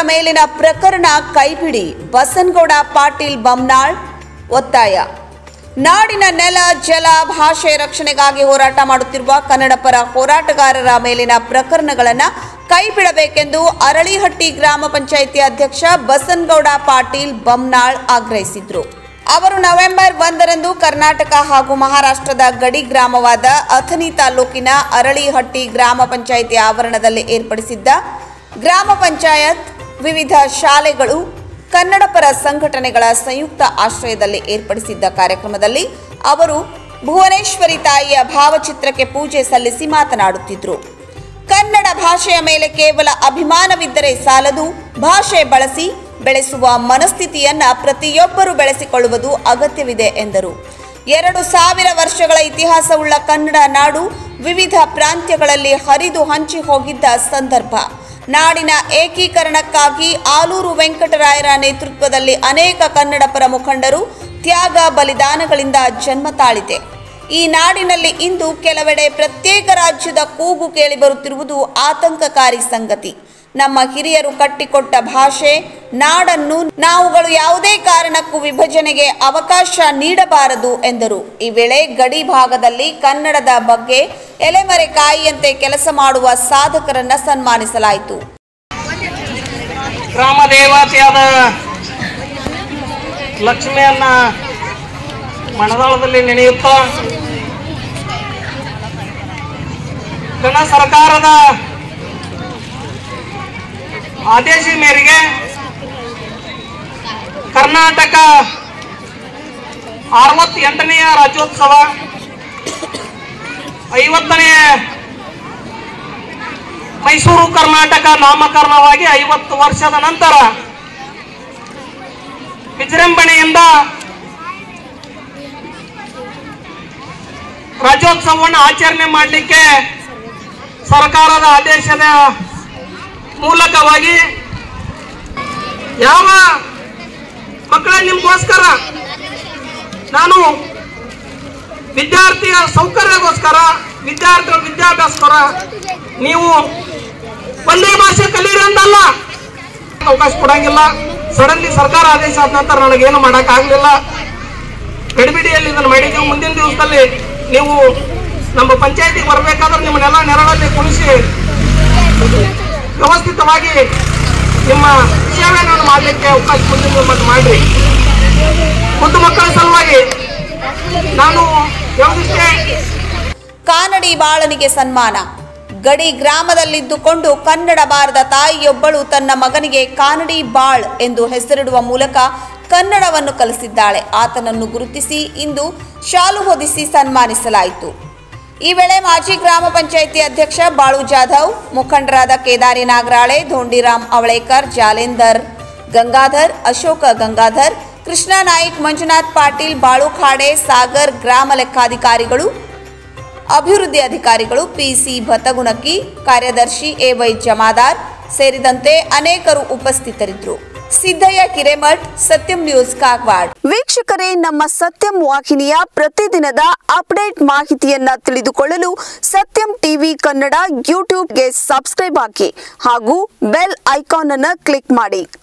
ಮೇಲಿನ ಪ್ರಕರಣ ಕೈಬಿಡಿ ಬಸನಗೌಡ ಪಾಟೀಲ್ ಬಮ್ನಾಳ್ ಒತ್ತಾಯ ನಾಡಿನ ನೆಲ ಜಲ ಭಾಷೆ ರಕ್ಷಣೆಗಾಗಿ ಹೋರಾಟ ಮಾಡುತ್ತಿರುವ ಕನ್ನಡ ಪರ ಹೋರಾಟಗಾರರ ಮೇಲಿನ ಪ್ರಕರಣಗಳನ್ನು ಕೈಬಿಡಬೇಕೆಂದು ಅರಳಿಹಟ್ಟಿ ಗ್ರಾಮ ಪಂಚಾಯಿತಿ ಅಧ್ಯಕ್ಷ ಬಸನಗೌಡ ಪಾಟೀಲ್ ಬಮ್ನಾಳ್ ಆಗ್ರಹಿಸಿದ್ರು ಅವರು ನವೆಂಬರ್ ಒಂದರಂದು ಕರ್ನಾಟಕ ಹಾಗೂ ಮಹಾರಾಷ್ಟ್ರದ ಗಡಿ ಗ್ರಾಮವಾದ ಅಥಣಿ ತಾಲೂಕಿನ ಅರಳಿಹಟ್ಟಿ ಗ್ರಾಮ ಪಂಚಾಯಿತಿ ಆವರಣದಲ್ಲಿ ಏರ್ಪಡಿಸಿದ್ದ ಗ್ರಾಮ ಪಂಚಾಯತ್ ವಿವಿಧ ಶಾಲೆಗಳು ಕನ್ನಡ ಪರ ಸಂಘಟನೆಗಳ ಸಂಯುಕ್ತ ಆಶ್ರಯದಲ್ಲಿ ಏರ್ಪಡಿಸಿದ್ದ ಕಾರ್ಯಕ್ರಮದಲ್ಲಿ ಅವರು ಭುವನೇಶ್ವರಿ ತಾಯಿಯ ಭಾವಚಿತ್ರಕ್ಕೆ ಪೂಜೆ ಸಲ್ಲಿಸಿ ಮಾತನಾಡುತ್ತಿದ್ದರು ಕನ್ನಡ ಭಾಷೆಯ ಮೇಲೆ ಕೇವಲ ಅಭಿಮಾನವಿದ್ದರೆ ಸಾಲದು ಭಾಷೆ ಬಳಸಿ ಬೆಳೆಸುವ ಮನಸ್ಥಿತಿಯನ್ನ ಪ್ರತಿಯೊಬ್ಬರು ಬೆಳೆಸಿಕೊಳ್ಳುವುದು ಅಗತ್ಯವಿದೆ ಎಂದರು ಎರಡು ಸಾವಿರ ವರ್ಷಗಳ ಇತಿಹಾಸವುಳ್ಳ ಕನ್ನಡ ನಾಡು ವಿವಿಧ ಪ್ರಾಂತ್ಯಗಳಲ್ಲಿ ಹರಿದು ಹಂಚಿ ಹೋಗಿದ್ದ ಸಂದರ್ಭ ನಾಡಿನ ಏಕೀಕರಣಕ್ಕಾಗಿ ಆಲೂರು ವೆಂಕಟರಾಯರ ನೇತೃತ್ವದಲ್ಲಿ ಅನೇಕ ಕನ್ನಡ ಪರ ಮುಖಂಡರು ತ್ಯಾಗ ಬಲಿದಾನಗಳಿಂದ ಜನ್ಮ ತಾಳಿದೆ ಈ ನಾಡಿನಲ್ಲಿ ಇಂದು ಕೆಲವೆಡೆ ಪ್ರತ್ಯೇಕ ರಾಜ್ಯದ ಕೂಗು ಕೇಳಿಬರುತ್ತಿರುವುದು ಆತಂಕಕಾರಿ ಸಂಗತಿ ನಮ್ಮ ಹಿರಿಯರು ಕಟ್ಟಿಕೊಟ್ಟ ಭಾಷೆ ನಾಡನ್ನು ನಾವುಗಳು ಯಾವುದೇ ಕಾರಣಕ್ಕೂ ವಿಭಜನೆಗೆ ಅವಕಾಶ ನೀಡಬಾರದು ಎಂದರು ಈ ವೇಳೆ ಗಡಿ ಭಾಗದಲ್ಲಿ ಕನ್ನಡದ ಬಗ್ಗೆ ಎಲೆಮರೆ ಕಾಯಿಯಂತೆ ಕೆಲಸ ಮಾಡುವ ಸಾಧಕರನ್ನ ಸನ್ಮಾನಿಸಲಾಯಿತು ಗ್ರಾಮ ದೇವತೆಯಾದ ಲಕ್ಷ್ಮಿಯನ್ನ ಮಣದಾಳದಲ್ಲಿ ನೆನೆಯುತ್ತಾ ಗಣ ಸರ್ಕಾರದ ಆದೇಶ ಮೇರೆಗೆ ಕರ್ನಾಟಕ ಅರವತ್ತೆಂಟನೆಯ ರಾಜ್ಯೋತ್ಸವ ಐವತ್ತನೇ ಮೈಸೂರು ಕರ್ನಾಟಕ ನಾಮಕರಣವಾಗಿ ಐವತ್ತು ವರ್ಷದ ನಂತರ ವಿಜೃಂಭಣೆಯಿಂದ ರಾಜ್ಯೋತ್ಸವವನ್ನು ಆಚರಣೆ ಮಾಡಲಿಕ್ಕೆ ಸರ್ಕಾರದ ಆದೇಶದ ಮೂಲಕವಾಗಿ ಯಾವ ಮಕ್ಕಳ ನಿಮ್ಗೋಸ್ಕರ ನಾನು ವಿದ್ಯಾರ್ಥಿಯ ಸೌಕರ್ಯಗೋಸ್ಕರ ವಿದ್ಯಾರ್ಥಿಗಳ ವಿದ್ಯಾಭ್ಯಾಸಕ್ಕೋಸ್ಕರ ನೀವು ಒಂದೇ ಭಾಷೆ ಕಲೀರಿ ಅಂತಲ್ಲ ಅವಕಾಶ ಕೊಡಂಗಿಲ್ಲ ಸಡನ್ಲಿ ಸರ್ಕಾರ ಆದೇಶ ಆದ ನಂತರ ನನಗೇನು ಮಾಡಕ್ ಆಗ್ಲಿಲ್ಲ ಗಡಿಬಿಡಿಯಲ್ಲಿ ಇದನ್ನು ಮಾಡಿದ್ದೀವಿ ಮುಂದಿನ ದಿವಸದಲ್ಲಿ ನೀವು ನಮ್ಮ ಪಂಚಾಯತಿಗೆ ಬರಬೇಕಾದ್ರೆ ನಿಮ್ಮನ್ನೆಲ್ಲ ನೆರಳಲ್ಲಿ ಕುಣಿಸಿ ವ್ಯವಸ್ಥಿತವಾಗಿ ನಿಮ್ಮ ಸೇವೆಯನ್ನು ಮಾಡಲಿಕ್ಕೆ ಅವಕಾಶ ಮುಂದಿನ ದಿವಸ ಮಾಡ್ರಿ ಮುದ್ದು ಮಕ್ಕಳ ಸಲುವಾಗಿ ನಾನು ಯಾವುದಿಷ್ಟೇ ಕಾನಡಿ ಬಾಳನಿಗೆ ಸನ್ಮಾನ ಗಡಿ ಗ್ರಾಮದಲ್ಲಿದ್ದುಕೊಂಡು ಕನ್ನಡ ಬಾರದ ತಾಯಿಯೊಬ್ಬಳು ತನ್ನ ಮಗನಿಗೆ ಕಾನಡಿ ಬಾಳ್ ಎಂದು ಹೆಸರಿಡುವ ಮೂಲಕ ಕನ್ನಡವನ್ನು ಕಲಿಸಿದ್ದಾಳೆ ಆತನನ್ನು ಗುರುತಿಸಿ ಇಂದು ಶಾಲು ಹೊದಿಸಿ ಸನ್ಮಾನಿಸಲಾಯಿತು ಈ ವೇಳೆ ಮಾಜಿ ಗ್ರಾಮ ಪಂಚಾಯಿತಿ ಅಧ್ಯಕ್ಷ ಬಾಳು ಜಾಧವ್ ಮುಖಂಡರಾದ ಕೇದಾರಿ ನಾಗರಾಳೆ ಧೋಂಡಿರಾಮ್ ಅವಳೇಕರ್ ಜಾಲೇಂದರ್ ಗಂಗಾಧರ್ ಅಶೋಕ ಗಂಗಾಧರ್ ಕೃಷ್ಣ ನಾಯ್ಕ್ ಮಂಜುನಾಥ್ ಪಾಟೀಲ್ ಬಾಳು ಖಾಡೆ ಸಾಗರ್ ಗ್ರಾಮ ಲೆಕ್ಕಾಧಿಕಾರಿಗಳು ಅಭಿವೃದ್ಧಿ ಅಧಿಕಾರಿಗಳು ಪಿಸಿ ಭತ್ತಗುಣಕಿ ಕಾರ್ಯದರ್ಶಿ ಎವೈ ಜಮಾದಾರ್ ಸೇರಿದಂತೆ ಅನೇಕರು ಉಪಸ್ಥಿತರಿದ್ದರು ಸಿದ್ದಯ್ಯ ಕಿರೇಮಠ್ ಸತ್ಯಂ ನ್ಯೂಸ್ ಕಾಗವಾಡ್ ವೀಕ್ಷಕರೇ ನಮ್ಮ ಸತ್ಯಂ ವಾಹಿನಿಯ ಪ್ರತಿದಿನದ ಅಪ್ಡೇಟ್ ಮಾಹಿತಿಯನ್ನ ತಿಳಿದುಕೊಳ್ಳಲು ಸತ್ಯಂ ಟಿವಿ ಕನ್ನಡ ಯೂಟ್ಯೂಬ್ಗೆ ಸಬ್ಸ್ಕ್ರೈಬ್ ಹಾಕಿ ಹಾಗೂ ಬೆಲ್ ಐಕಾನ್ ಅನ್ನು ಕ್ಲಿಕ್ ಮಾಡಿ